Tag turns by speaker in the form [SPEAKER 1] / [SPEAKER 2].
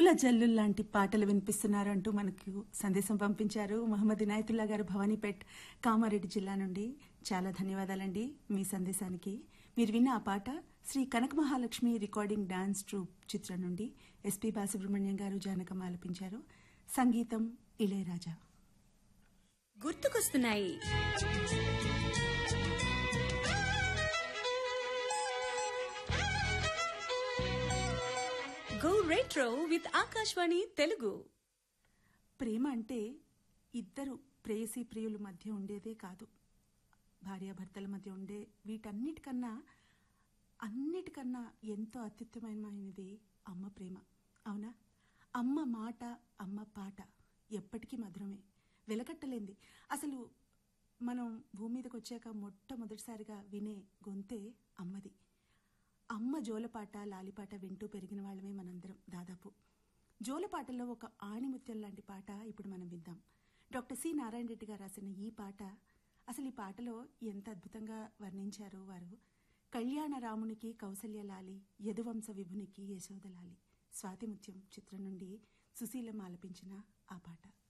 [SPEAKER 1] పూల జల్లు లాంటి పాటలు వినిపిస్తున్నారు అంటూ మనకు సందేశం పంపించారు మహమ్మద్ ఇనాయతుల్లా గారు భవానీపేట్ కామారెడ్డి జిల్లా నుండి చాలా ధన్యవాదాలండి మీ సందేశానికి మీరు విన్న ఆ పాట Shri Kanaka Mahalakshmi recording dance troupe చిత్రం నుండి ఎస్పి బాలసుబ్రహ్మణ్యం గారు జానకం ఆలపించారు సంగీతం ఇళయరాజా
[SPEAKER 2] గుర్తుకొస్తున్నాయి go retro with Akashvani Telugu
[SPEAKER 1] ప్రేమ అంటే ఇద్దరు ప్రేయసీ ప్రియుల మధ్య ఉండేదే కాదు భార్యాభర్తల మధ్య ఉండే వీటన్నిటికన్నా అన్నిటికన్నా ఎంతో అత్యుత్తమమైనది అమ్మ ప్రేమ అవునా అమ్మ మాట అమ్మ పాట ఎప్పటికీ మధురమే వెలకట్టలేంది అసలు మనం భూమి మీదకి వచ్చాక మొట్టమొదటిసారిగా వినే గొంతే అమ్మది అమ్మ జోలపాట లాలిపాట వింటూ పెరిగిన వాళ్ళమే మనందరం దాదాపు జోలపాటలో ఒక ఆణిముత్యం లాంటి పాట ఇప్పుడు మనం విందాం డాక్టర్ సి నారాయణ రెడ్డి గారు రాసిన ఈ పాట అసలు ఈ పాటలో ఎంత అద్భుతంగా వర్ణించారో వారు కళ్యాణ రామునికి కౌసల్యలాలి యదువంశ విభునికి యశోదలాలి స్వాతిముత్యం చిత్రం నుండి సుశీలం ఆలపించిన ఆ పాట